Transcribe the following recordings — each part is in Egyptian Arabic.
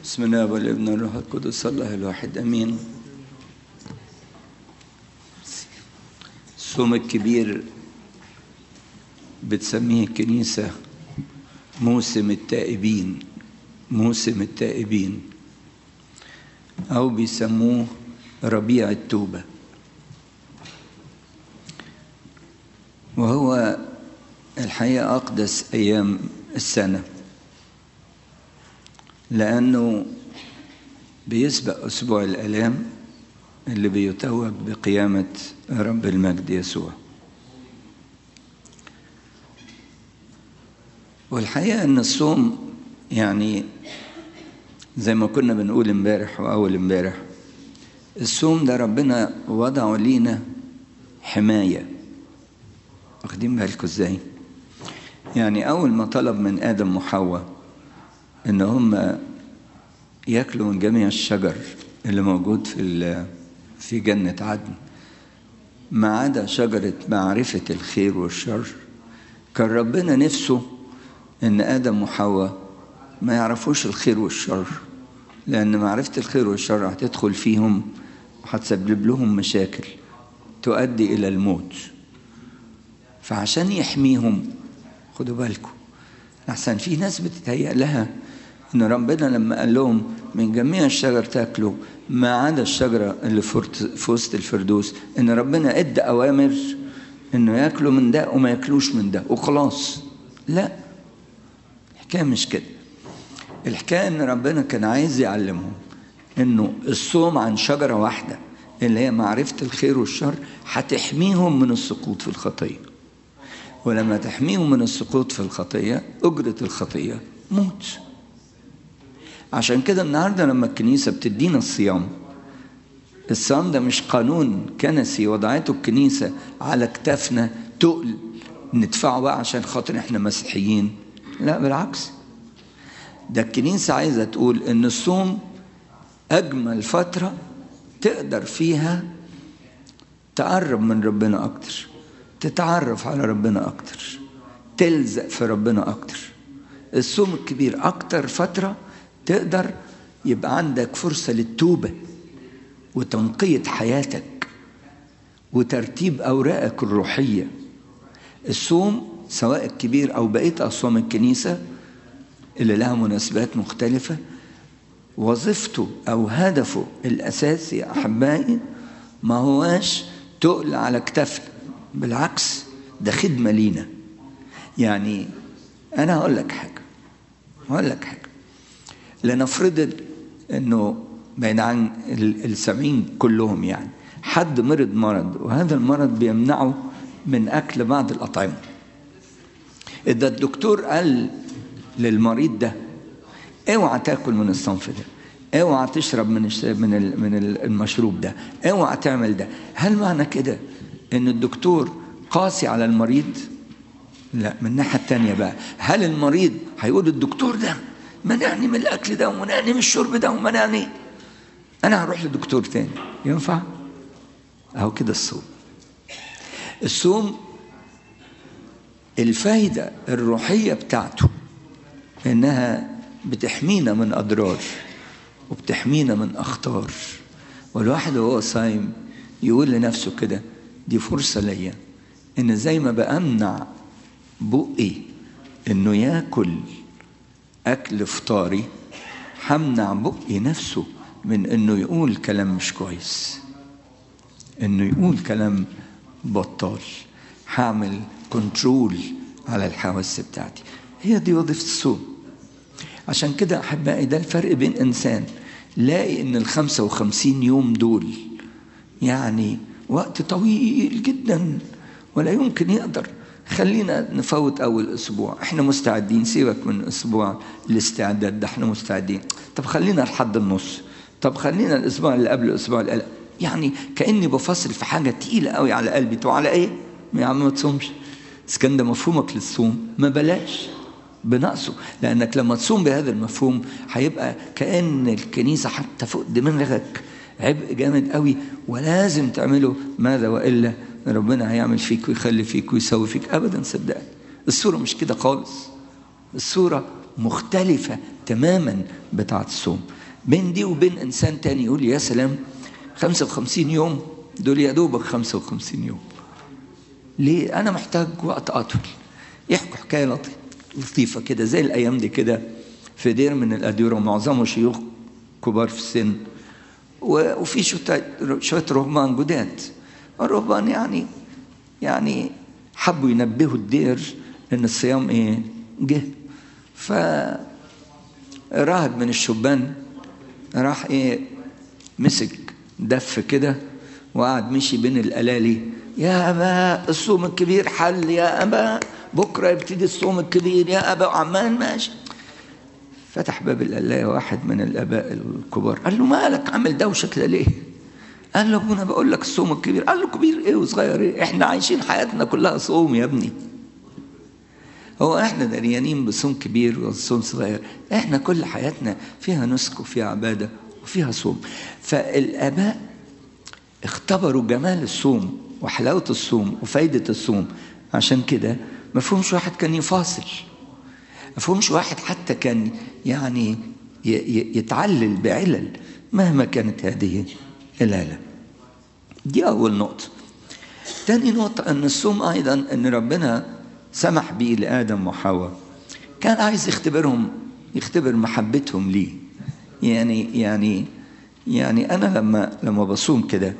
بسم الله والابن والروح القدس الله الواحد امين الصوم الكبير بتسميه الكنيسة موسم التائبين موسم التائبين أو بيسموه ربيع التوبة وهو الحقيقة أقدس أيام السنة لأنه بيسبق أسبوع الآلام اللي بيتوج بقيامة رب المجد يسوع والحقيقة أن الصوم يعني زي ما كنا بنقول امبارح وأول امبارح الصوم ده ربنا وضعه لينا حماية واخدين بالكم ازاي؟ يعني أول ما طلب من آدم وحواء إن هم ياكلوا من جميع الشجر اللي موجود في في جنة عدن ما عدا شجرة معرفة الخير والشر كان ربنا نفسه إن آدم وحواء ما يعرفوش الخير والشر لأن معرفة الخير والشر هتدخل فيهم وهتسبب لهم مشاكل تؤدي إلى الموت فعشان يحميهم خدوا بالكم أحسن في ناس بتتهيأ لها إن ربنا لما قال لهم من جميع الشجر تاكلوا ما عدا الشجرة اللي في وسط الفردوس إن ربنا إدى أوامر إنه ياكلوا من ده وما ياكلوش من ده وخلاص لا الحكاية مش كده الحكاية إن ربنا كان عايز يعلمهم إنه الصوم عن شجرة واحدة اللي هي معرفة الخير والشر هتحميهم من السقوط في الخطية ولما تحميهم من السقوط في الخطية أجرة الخطية موت عشان كده النهاردة لما الكنيسة بتدينا الصيام الصيام ده مش قانون كنسي وضعته الكنيسة على كتافنا تقل ندفعه بقى عشان خاطر احنا مسيحيين لا بالعكس ده الكنيسة عايزة تقول ان الصوم أجمل فترة تقدر فيها تقرب من ربنا أكتر تتعرف على ربنا أكتر تلزق في ربنا أكتر الصوم الكبير أكتر فترة تقدر يبقى عندك فرصة للتوبة وتنقية حياتك وترتيب أوراقك الروحية الصوم سواء الكبير أو بقية أصوام الكنيسة اللي لها مناسبات مختلفة وظيفته أو هدفه الأساسي يا أحبائي ما هواش تقل على كتافنا بالعكس ده خدمة لينا يعني أنا هقول لك حاجة هقول لك حاجة لنفرض انه بعيد عن السامعين كلهم يعني حد مرض مرض وهذا المرض بيمنعه من اكل بعض الاطعمه اذا الدكتور قال للمريض ده اوعى تاكل من الصنف ده اوعى تشرب من من من المشروب ده اوعى تعمل ده هل معنى كده ان الدكتور قاسي على المريض لا من الناحيه الثانيه بقى هل المريض هيقول الدكتور ده منعني من الاكل ده ومنعني من الشرب ده ومنعني انا هروح لدكتور تاني ينفع اهو كده الصوم الصوم الفايدة الروحية بتاعته انها بتحمينا من اضرار وبتحمينا من اخطار والواحد وهو صايم يقول لنفسه كده دي فرصة ليا ان زي ما بأمنع بقي انه ياكل أكل فطاري همنع بقي نفسه من إنه يقول كلام مش كويس إنه يقول كلام بطال هعمل كنترول على الحواس بتاعتي هي دي وظيفة الصوم عشان كده أحبائي ده الفرق بين إنسان لاقي إن الخمسة وخمسين يوم دول يعني وقت طويل جدا ولا يمكن يقدر خلينا نفوت اول اسبوع احنا مستعدين سيبك من اسبوع الاستعداد ده احنا مستعدين طب خلينا لحد النص طب خلينا الاسبوع اللي قبل الاسبوع اللي قبل يعني كاني بفصل في حاجه تقيله قوي على قلبي تو على ايه يا عم ما تصومش اذا كان ده مفهومك للصوم ما بلاش بنقصه لانك لما تصوم بهذا المفهوم هيبقى كان الكنيسه حتى فوق دماغك عبء جامد قوي ولازم تعمله ماذا والا ربنا هيعمل فيك ويخلي فيك ويسوي فيك ابدا صدقني الصوره مش كده خالص الصوره مختلفة تماما بتاعة الصوم بين دي وبين إنسان تاني يقول يا سلام 55 يوم دول يا دوبك 55 يوم ليه أنا محتاج وقت أطول يحكوا حكاية لطيفة كده زي الأيام دي كده في دير من الأديرة معظمه شيوخ كبار في السن وفي شوية رهبان جداد الرهبان يعني يعني حبوا ينبهوا الدير ان الصيام ايه جه ف راهب من الشبان راح ايه مسك دف كده وقعد مشي بين الالالي يا ابا الصوم الكبير حل يا ابا بكره يبتدي الصوم الكبير يا ابا وعمال ماشي فتح باب القلاية واحد من الآباء الكبار قال له مالك عامل دوشة كده ليه؟ قال له ابونا بقول لك الصوم الكبير قال له كبير ايه وصغير ايه؟ احنا عايشين حياتنا كلها صوم يا ابني هو احنا دريانين بصوم كبير وصوم صغير احنا كل حياتنا فيها نسك وفيها عبادة وفيها صوم فالآباء اختبروا جمال الصوم وحلاوة الصوم وفايدة الصوم عشان كده ما فهمش واحد كان يفاصل ما فهمش واحد حتى كان يعني يتعلل بعلل مهما كانت هذه العلل دي أول نقطة تاني نقطة أن الصوم أيضا أن ربنا سمح به لآدم وحواء كان عايز يختبرهم يختبر محبتهم ليه يعني يعني يعني أنا لما لما بصوم كده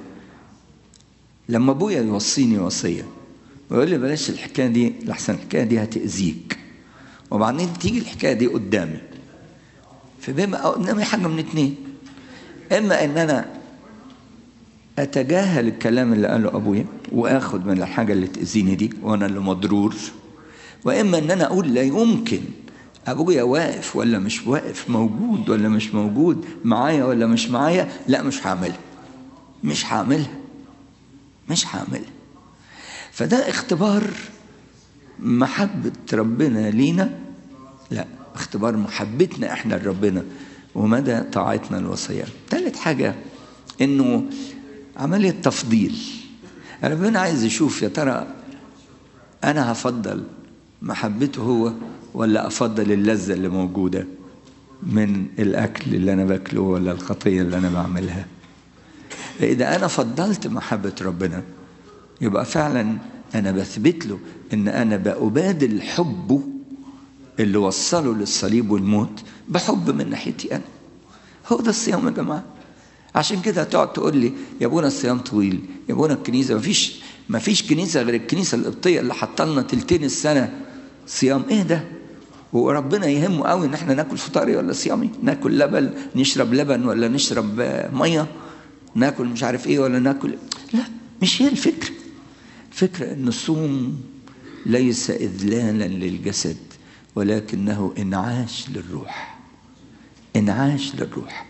لما أبويا يوصيني وصية ويقول لي بلاش الحكاية دي لحسن الحكاية دي هتأذيك وبعدين تيجي الحكايه دي قدامي فبما قدامي حاجه من اتنين اما ان انا اتجاهل الكلام اللي قاله ابويا واخد من الحاجه اللي تاذيني دي وانا اللي مضرور واما ان انا اقول لا يمكن ابويا واقف ولا مش واقف موجود ولا مش موجود معايا ولا مش معايا لا مش هعملها مش هعملها مش هعملها فده اختبار محبة ربنا لينا لا اختبار محبتنا احنا لربنا ومدى طاعتنا الوصية ثالث حاجة انه عملية تفضيل ربنا عايز يشوف يا ترى انا هفضل محبته هو ولا افضل اللذة اللي موجودة من الاكل اللي انا باكله ولا الخطية اللي انا بعملها اذا انا فضلت محبة ربنا يبقى فعلا أنا بثبت له إن أنا بأبادل حبه اللي وصله للصليب والموت بحب من ناحيتي أنا هو ده الصيام يا جماعة عشان كده تقعد تقول لي يا ابونا الصيام طويل يا ابونا الكنيسة مفيش مفيش كنيسة غير الكنيسة القبطية اللي حاطة لنا تلتين السنة صيام ايه ده؟ وربنا يهمه قوي ان احنا ناكل فطاري ولا صيامي ناكل لبن نشرب لبن ولا نشرب ميه ناكل مش عارف ايه ولا ناكل لا مش هي الفكره فكرة أن الصوم ليس إذلالا للجسد ولكنه إنعاش للروح إنعاش للروح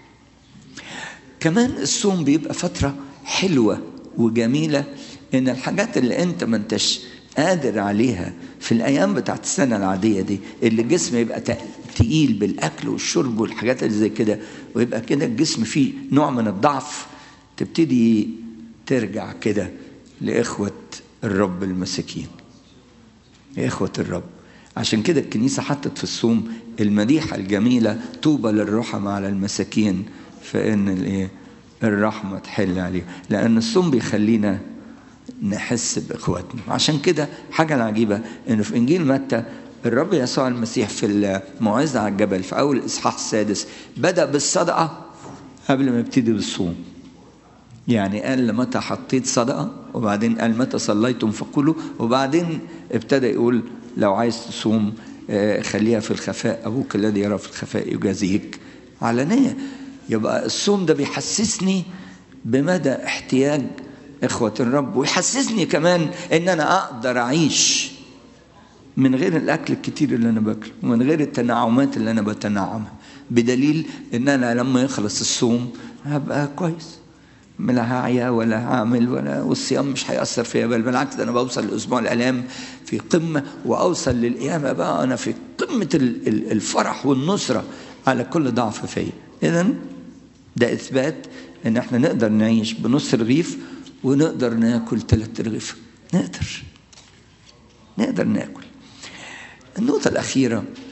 كمان الصوم بيبقى فترة حلوة وجميلة إن الحاجات اللي أنت ما أنتش قادر عليها في الأيام بتاعت السنة العادية دي اللي الجسم يبقى تقيل بالأكل والشرب والحاجات اللي زي كده ويبقى كده الجسم فيه نوع من الضعف تبتدي ترجع كده لإخوة الرب المساكين يا إخوة الرب عشان كده الكنيسة حطت في الصوم المديحة الجميلة طوبى للرحمة على المساكين فإن الإيه الرحمة تحل عليه لأن الصوم بيخلينا نحس بإخواتنا عشان كده حاجة العجيبة إنه في إنجيل متى الرب يسوع المسيح في الموعظة على الجبل في أول الإصحاح السادس بدأ بالصدقة قبل ما يبتدي بالصوم يعني قال متى حطيت صدقة وبعدين قال متى صليتم فكلوا وبعدين ابتدى يقول لو عايز تصوم خليها في الخفاء أبوك الذي يرى في الخفاء يجازيك علانية يبقى الصوم ده بيحسسني بمدى احتياج إخوة الرب ويحسسني كمان إن أنا أقدر أعيش من غير الأكل الكتير اللي أنا باكله ومن غير التنعمات اللي أنا بتنعمها بدليل إن أنا لما يخلص الصوم هبقى كويس لا هعيا ولا هعمل ولا والصيام مش هيأثر فيا بل بالعكس ده انا بوصل لاسبوع الالام في قمه واوصل للقيامه بقى انا في قمه الفرح والنصره على كل ضعف فيا اذا ده اثبات ان احنا نقدر نعيش بنص رغيف ونقدر ناكل ثلاث رغيف نقدر نقدر ناكل النقطه الاخيره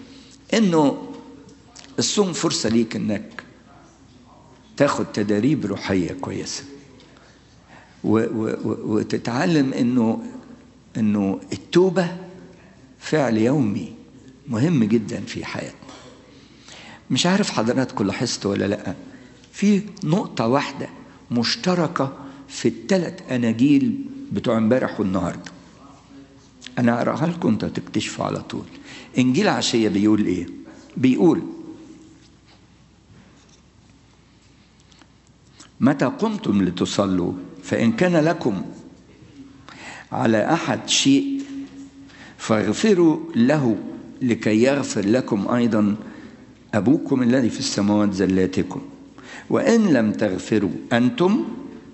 انه الصوم فرصه ليك انك تاخد تدريب روحيه كويسه و و وتتعلم انه انه التوبه فعل يومي مهم جدا في حياتنا مش عارف حضراتكم لاحظتوا ولا لا في نقطه واحده مشتركه في الثلاث اناجيل بتوع امبارح والنهارده انا اقراها لكم انتوا تكتشفوا على طول انجيل عشيه بيقول ايه بيقول متى قمتم لتصلوا فان كان لكم على احد شيء فاغفروا له لكي يغفر لكم ايضا ابوكم الذي في السماوات زلاتكم وان لم تغفروا انتم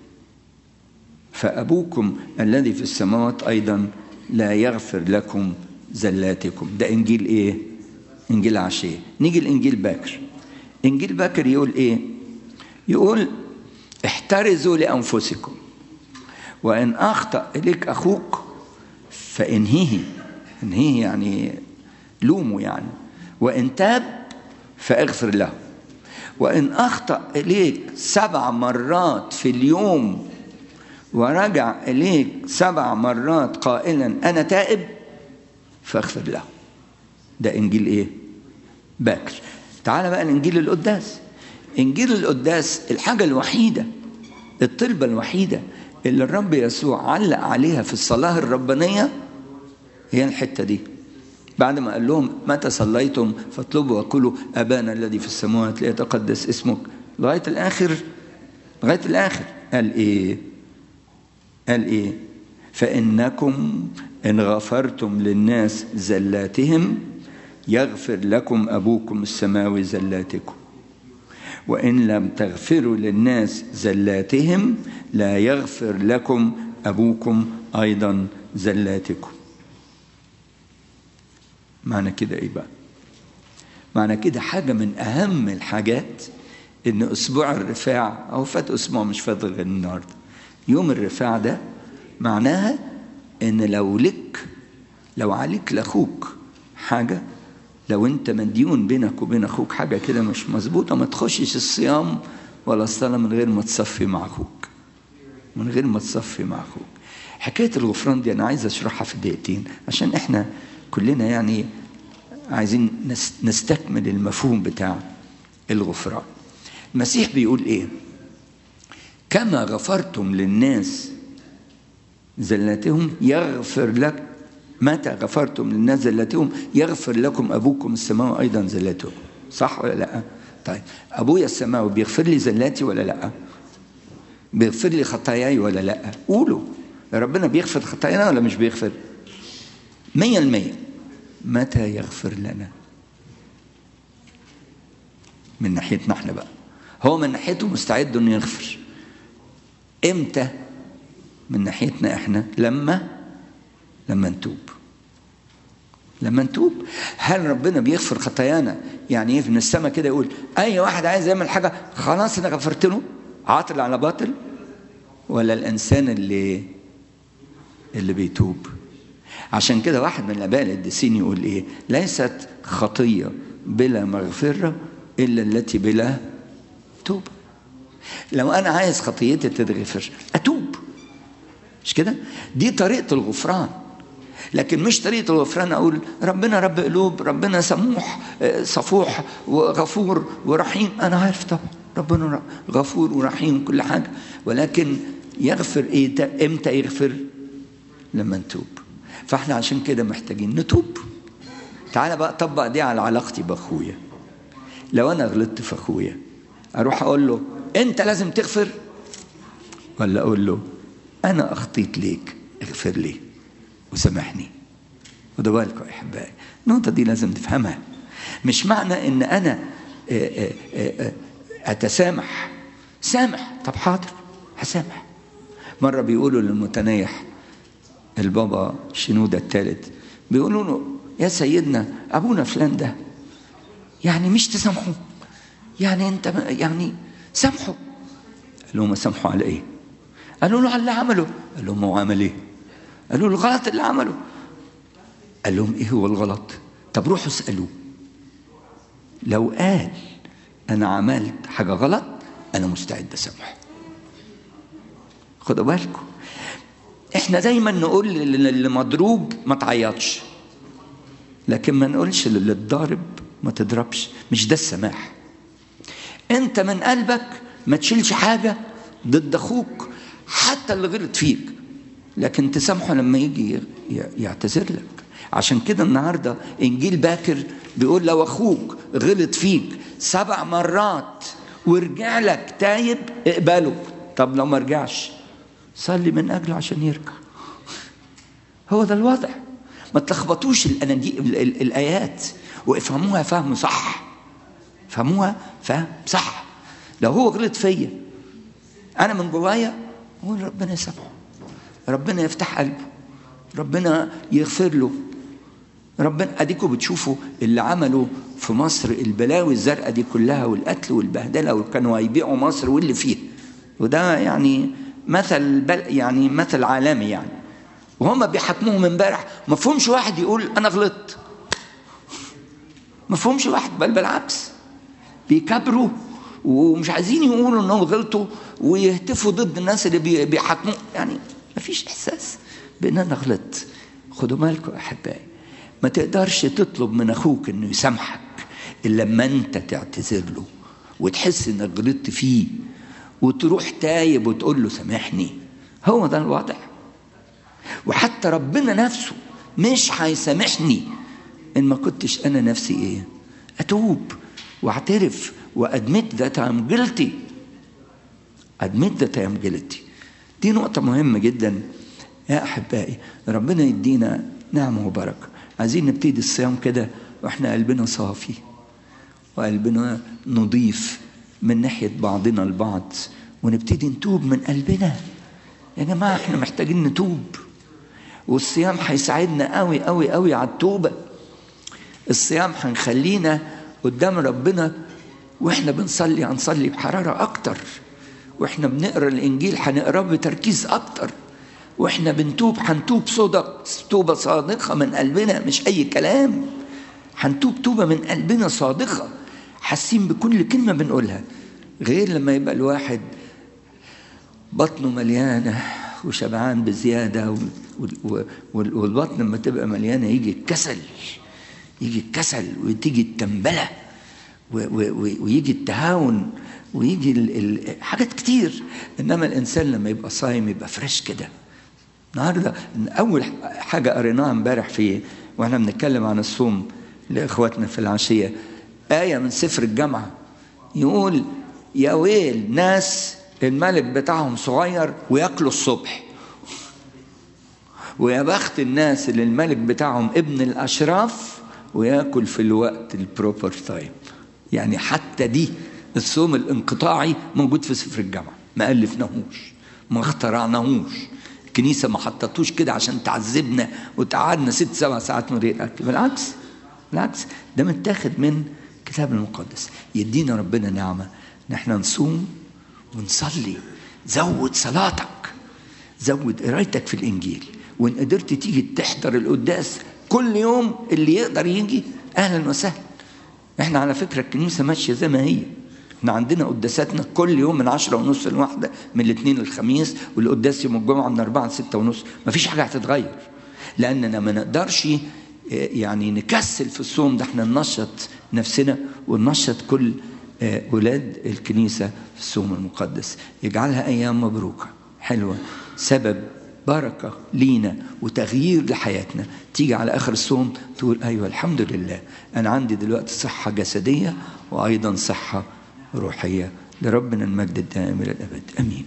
فابوكم الذي في السماوات ايضا لا يغفر لكم زلاتكم ده انجيل ايه انجيل عشيه نيجي الانجيل باكر انجيل باكر يقول ايه يقول احترزوا لانفسكم وان اخطا اليك اخوك فانهيه انهيه يعني لومه يعني وان تاب فاغفر له وان اخطا اليك سبع مرات في اليوم ورجع اليك سبع مرات قائلا انا تائب فاغفر له ده انجيل ايه باكر تعال بقى الانجيل القداس انجيل القداس الحاجه الوحيده الطلبه الوحيده اللي الرب يسوع علق عليها في الصلاه الربانيه هي الحته دي بعد ما قال لهم متى صليتم فاطلبوا وقولوا ابانا الذي في السماوات ليتقدس اسمك لغايه الاخر لغايه الاخر قال ايه قال ايه فانكم ان غفرتم للناس زلاتهم يغفر لكم ابوكم السماوي زلاتكم وان لم تغفروا للناس زلاتهم لا يغفر لكم ابوكم ايضا زلاتكم معنى كده ايه بقى معنى كده حاجه من اهم الحاجات ان اسبوع الرفاع او فات اسبوع مش فات غير النهارده يوم الرفاع ده معناها ان لو لك لو عليك لاخوك حاجه لو انت مديون بينك وبين اخوك حاجه كده مش مظبوطه ما تخشش الصيام ولا الصلاه من غير ما تصفي مع اخوك من غير ما تصفي مع اخوك حكايه الغفران دي انا عايز اشرحها في دقيقتين عشان احنا كلنا يعني عايزين نستكمل المفهوم بتاع الغفران المسيح بيقول ايه كما غفرتم للناس زلاتهم يغفر لك متى غفرتم للناس زلاتهم يغفر لكم ابوكم السماوي ايضا زلاتهم صح ولا لا طيب ابويا السماوي بيغفر لي زلاتي ولا لا بيغفر لي خطاياي ولا لا قولوا ربنا بيغفر خطايانا ولا مش بيغفر مية المية متى يغفر لنا من ناحيتنا احنا بقى هو من ناحيته مستعد انه يغفر امتى من ناحيتنا احنا لما لما نتوب لما نتوب هل ربنا بيغفر خطايانا يعني ايه من السماء كده يقول اي واحد عايز يعمل حاجه خلاص انا غفرت له عاطل على باطل ولا الانسان اللي اللي بيتوب عشان كده واحد من الاباء القديسين يقول ايه ليست خطيه بلا مغفره الا التي بلا توبه لو انا عايز خطيتي تتغفر اتوب مش كده دي طريقه الغفران لكن مش طريقه الغفران اقول ربنا رب قلوب ربنا سموح صفوح وغفور ورحيم انا عارف طبعا ربنا غفور ورحيم كل حاجه ولكن يغفر ايه امتى يغفر لما نتوب فاحنا عشان كده محتاجين نتوب تعالى بقى طبق دي على علاقتي باخويا لو انا غلطت في اخويا اروح اقول له انت لازم تغفر ولا اقول له انا اخطيت ليك اغفر لي وسامحني وده بالكم يا احبائي النقطه دي لازم تفهمها مش معنى ان انا اتسامح سامح طب حاضر هسامح مره بيقولوا للمتنيح البابا شنودة الثالث بيقولوا له يا سيدنا ابونا فلان ده يعني مش تسامحه يعني انت يعني سامحه قال لهم سامحوا على ايه قالوا له على اللي عمله قال لهم هو عمل ايه قالوا له الغلط اللي عمله قال لهم ايه هو الغلط طب روحوا اسالوه لو قال انا عملت حاجه غلط انا مستعد اسامحه خدوا بالكم احنا دايما نقول للي مضروب ما تعيطش لكن ما نقولش للي اتضارب ما تضربش مش ده السماح انت من قلبك ما تشيلش حاجه ضد اخوك حتى اللي غلط فيك لكن تسامحه لما يجي يعتذر لك عشان كده النهارده انجيل باكر بيقول لو اخوك غلط فيك سبع مرات ورجع لك تايب اقبله طب لو ما رجعش صلي من اجله عشان يرجع هو ده الوضع ما تلخبطوش الاناجيل الايات وافهموها فهم صح فهموها فهم صح لو هو غلط فيا انا من جوايا اقول ربنا يسامحه ربنا يفتح قلبه ربنا يغفر له ربنا اديكم بتشوفوا اللي عملوا في مصر البلاوي الزرقاء دي كلها والقتل والبهدله وكانوا هيبيعوا مصر واللي فيها وده يعني مثل بل يعني مثل عالمي يعني وهم بيحاكموهم امبارح ما فهمش واحد يقول انا غلطت ما فهمش واحد بل بالعكس بيكبروا ومش عايزين يقولوا انهم غلطوا ويهتفوا ضد الناس اللي بيحاكموا يعني ما فيش احساس بان انا غلطت خدوا بالكم احبائي ما تقدرش تطلب من اخوك انه يسامحك الا لما انت تعتذر له وتحس انك غلطت فيه وتروح تايب وتقول له سامحني هو ده الوضع وحتى ربنا نفسه مش هيسامحني ان ما كنتش انا نفسي ايه اتوب واعترف وادمت ذات ام جلتي ادمت ذات ام جلتي دي نقطة مهمة جدا يا أحبائي ربنا يدينا نعمة وبركة عايزين نبتدي الصيام كده واحنا قلبنا صافي وقلبنا نضيف من ناحية بعضنا البعض ونبتدي نتوب من قلبنا يا جماعة احنا محتاجين نتوب والصيام هيساعدنا قوي قوي قوي على التوبة الصيام هنخلينا قدام ربنا واحنا بنصلي هنصلي بحرارة أكتر واحنا بنقرا الإنجيل هنقراه بتركيز أكتر واحنا بنتوب هنتوب صدق توبة صادقة من قلبنا مش أي كلام هنتوب توبة من قلبنا صادقة حاسين بكل كلمة بنقولها غير لما يبقى الواحد بطنه مليانة وشبعان بزيادة والبطن لما تبقى مليانة يجي الكسل يجي الكسل وتيجي التنبلة ويجي التهاون ويجي ال ال حاجات كتير انما الانسان لما يبقى صايم يبقى فريش كده النهارده اول حاجه قريناها امبارح في واحنا بنتكلم عن الصوم لاخواتنا في العشيه ايه من سفر الجامعه يقول يا ويل ناس الملك بتاعهم صغير وياكلوا الصبح ويا بخت الناس اللي الملك بتاعهم ابن الاشراف وياكل في الوقت البروبر تايم يعني حتى دي الصوم الانقطاعي موجود في سفر الجامعه ما الفناهوش ما اخترعناهوش الكنيسه ما حطتوش كده عشان تعذبنا وتقعدنا ست سبع ساعات من غير اكل بالعكس بالعكس ده متاخد من الكتاب المقدس يدينا ربنا نعمه ان احنا نصوم ونصلي زود صلاتك زود قرايتك في الانجيل وان قدرت تيجي تحضر القداس كل يوم اللي يقدر يجي اهلا وسهلا احنا على فكره الكنيسه ماشيه زي ما هي احنا عندنا قداساتنا كل يوم من عشرة ونص لواحدة من الاثنين للخميس والقداس يوم الجمعة من أربعة لستة ونص مفيش حاجة هتتغير لأننا ما نقدرش يعني نكسل في الصوم ده احنا ننشط نفسنا وننشط كل ولاد الكنيسة في الصوم المقدس يجعلها أيام مبروكة حلوة سبب بركة لينا وتغيير لحياتنا تيجي على آخر الصوم تقول أيوة الحمد لله أنا عندي دلوقتي صحة جسدية وأيضا صحة روحية لربنا المجد الدائم إلى الأبد أمين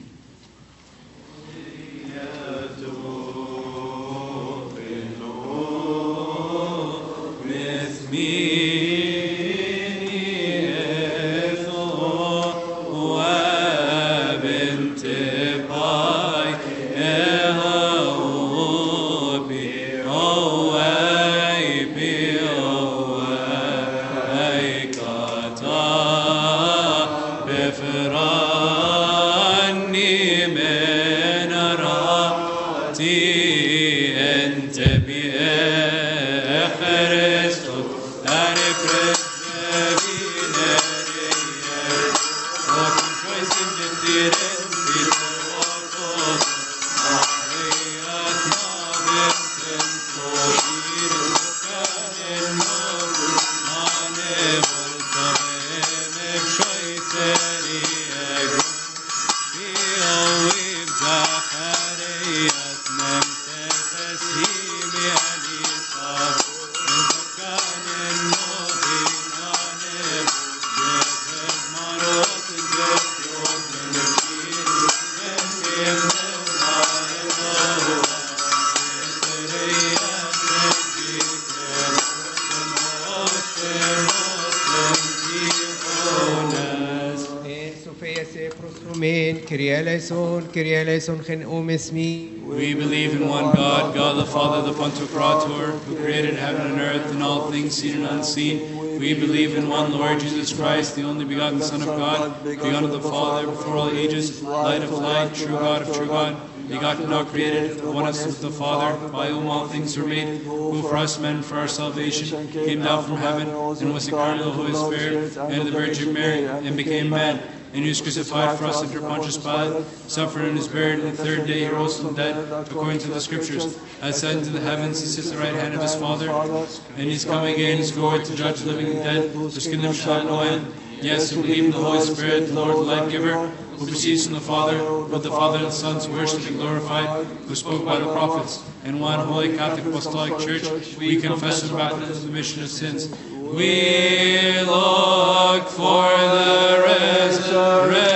Christus, and Christus, Sofia se prosumen, Kyrie eleison, Kyrie eleison, gen omesmi. We believe in one God, God the Father, the Pantocrator, who created heaven and earth and all things seen and unseen. We believe in one Lord Jesus Christ, the only begotten Son of God, begotten of the Father before all ages, light of light, true God of true God, begotten, not created, one us with the Father, by whom all things were made, who for us men, for our salvation, came down from heaven, and was incarnate of the Holy Spirit, and of the Virgin Mary, and became man and he was crucified for us under Pontius Pilate, suffered and was buried, and the third day he rose from the dead, according to the Scriptures. Ascended into the heavens, he sits at the right hand of his Father, and he's coming again, his glory to judge the living and dead, whose kingdom shall have no end. Yes, we believe in the Holy Spirit, the Lord, the light giver, who proceeds from the Father, with the Father and the Son, who worshipped and glorified, who spoke by the prophets. In one holy Catholic Apostolic Church, we confess the baptism of the remission of sins. We look for the resurrection